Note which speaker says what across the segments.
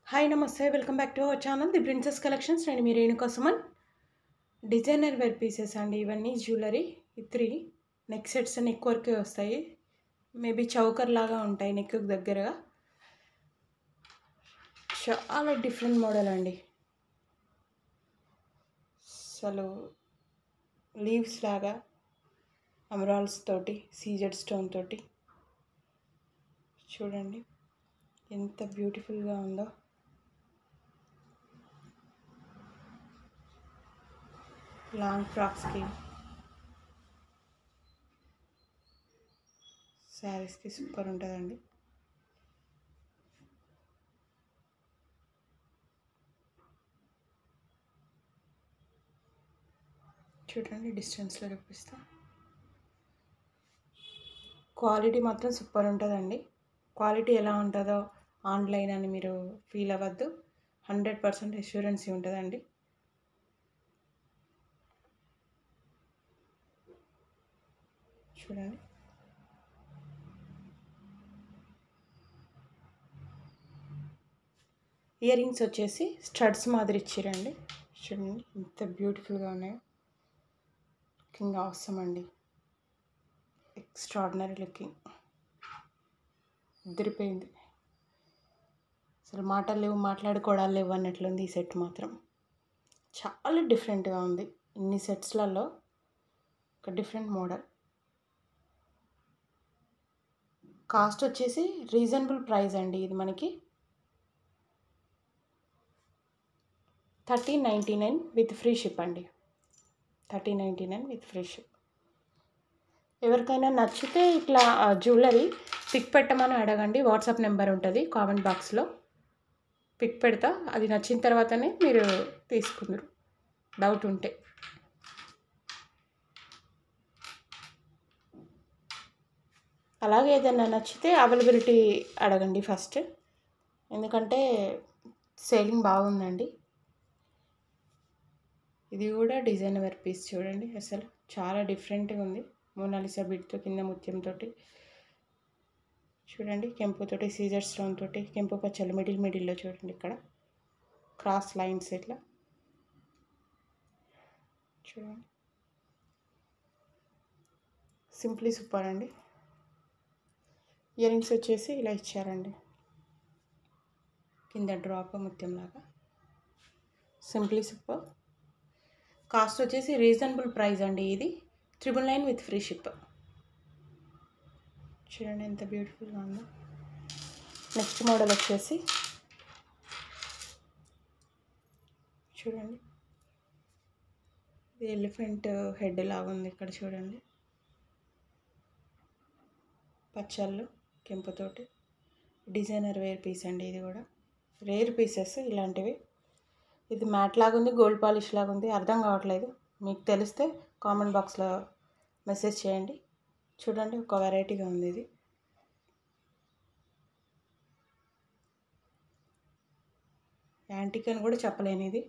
Speaker 1: hi నమస్తే welcome back to our channel the princess collections నేను మీ Renuka Suman designer wear pieces అండి ఇవన్నీ జ్యువెలరీ ఈ త్రీ నెక్ సెట్స్ నెక్ వరకే వస్తాయి మేబీ చౌకర్ లాగా ఉంటాయి నెక్ దగ్గరగా చాలా డిఫరెంట్ మోడల్ అండి అసలు లీవ్స్ లాగా అమరాల్స్ తోటి సీజెడ్ స్టోన్ తోటి చూడండి ఎంత బ్యూటిఫుల్గా ఉందో లాంగ్ ఫ్రాక్స్కి శారీస్కి సూపర్ ఉంటుందండి చూడండి డిస్టెన్స్లో చూపిస్తా క్వాలిటీ మాత్రం సూపర్ ఉంటుందండి క్వాలిటీ ఎలా ఉంటుందో ఆన్లైన్ అని మీరు ఫీల్ అవ్వద్దు హండ్రెడ్ పర్సెంట్ అష్యూరెన్సీ ఉంటుందండి చూడండి ఇయర్ రింగ్స్ వచ్చేసి స్టడ్స్ మాదిరి ఇచ్చిరండి చూడండి ఎంత బ్యూటిఫుల్గా ఉన్నాయో లుకింగ్ అవసరం అండి ఎక్స్ట్రాడినరీ లుకింగ్ ఉదిరిపోయింది అసలు మాటలు లేవు మాట్లాడుకోవడాలు లేవు అన్నట్లుంది ఈ సెట్ మాత్రం చాలా డిఫరెంట్గా ఉంది ఇన్ని సెట్స్లలో ఒక డిఫరెంట్ మోడల్ కాస్ట్ వచ్చేసి రీజనబుల్ ప్రైస్ అండి ఇది మనకి thirteen ninety nine with free ship అండి thirteen ninety nine with free ship ఎవరికైనా నచ్చితే ఇట్లా జ్యువెలరీ పిక్ పెట్టమని అడగండి వాట్సాప్ నెంబర్ ఉంటుంది కామెంట్ బాక్స్లో పిక్ పెడతా అది నచ్చిన తర్వాతనే మీరు తీసుకుందరు డౌట్ ఉంటే అలాగే ఏదైనా నచ్చితే అవైలబిలిటీ అడగండి ఫస్ట్ ఎందుకంటే సేలింగ్ బాగుందండి ఇది కూడా డిజైన్ వేర్ పీస్ చూడండి అసలు చాలా డిఫరెంట్గా ఉంది మోనాలిసా బిడ్తో కింద ముత్యంతో చూడండి కెంపుతోటి సీజర్ స్టోన్ తోటి కెంపు పచ్చలు మిడిల్ మిడిల్లో చూడండి ఇక్కడ క్రాస్ లైన్స్ ఇట్లా చూడండి సింప్లీ సూపర్ అండి ఇయర్ రింగ్స్ వచ్చేసి ఇలా ఇచ్చారండి కింద డ్రాప్ ముత్యంలాగా సింప్లీ సూపర్ కాస్ట్ వచ్చేసి రీజనబుల్ ప్రైస్ అండి ఇది triple nine with free ship చూడండి ఎంత బ్యూటిఫుల్గా ఉందో నెక్స్ట్ మోడల్ వచ్చేసి చూడండి ఇది ఎలిఫెంట్ హెడ్ లాగా ఉంది ఇక్కడ చూడండి పచ్చళ్ళు కెంపుతోటి డిజైనర్ వేర్ పీస్ అండి ఇది కూడా రేర్ పీసెస్ ఇలాంటివి ఇది మ్యాట్ లాగా ఉంది గోల్డ్ పాలిష్ లాగా ఉంది అర్థం కావట్లేదు మీకు తెలిస్తే కామెంట్ బాక్స్లో మెసేజ్ చేయండి చూడండి ఒక వెరైటీగా ఉంది ఇది యాంటిక్ అని కూడా చెప్పలేను ఇది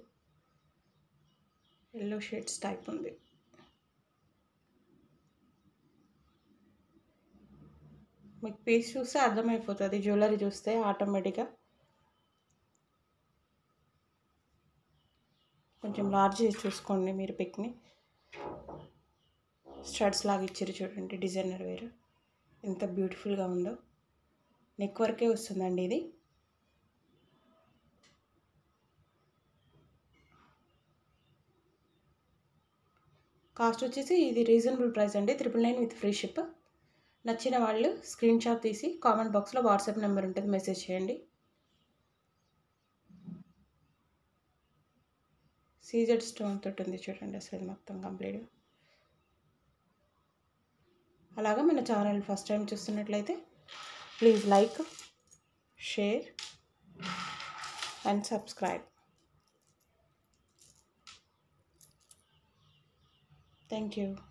Speaker 1: ఎల్లో షేడ్స్ టైప్ ఉంది మీకు పీస్ చూస్తే అర్థమైపోతుంది జ్యువెలరీ చూస్తే ఆటోమేటిక్గా కొంచెం లార్జ్ చేసి చూసుకోండి మీరు పిక్ని స్టడ్స్ లాగా ఇచ్చారు చూడండి డిజైనర్ వేరు ఎంత బ్యూటిఫుల్గా ఉందో నెక్ వరకే వస్తుందండి ఇది కాస్ట్ వచ్చేసి ఇది రీజనబుల్ ప్రైస్ అండి triple nine with free ship నచ్చిన వాళ్ళు స్క్రీన్ షాట్ తీసి కామెంట్ బాక్స్లో వాట్సాప్ నెంబర్ ఉంటుంది మెసేజ్ చేయండి సీజెడ్ స్టోన్ తోటి ఉంది చూడండి అసలు మొత్తం కంప్లీట్గా అలాగా మన ఛానల్ ఫస్ట్ టైం చూస్తున్నట్లయితే please like share and subscribe thank you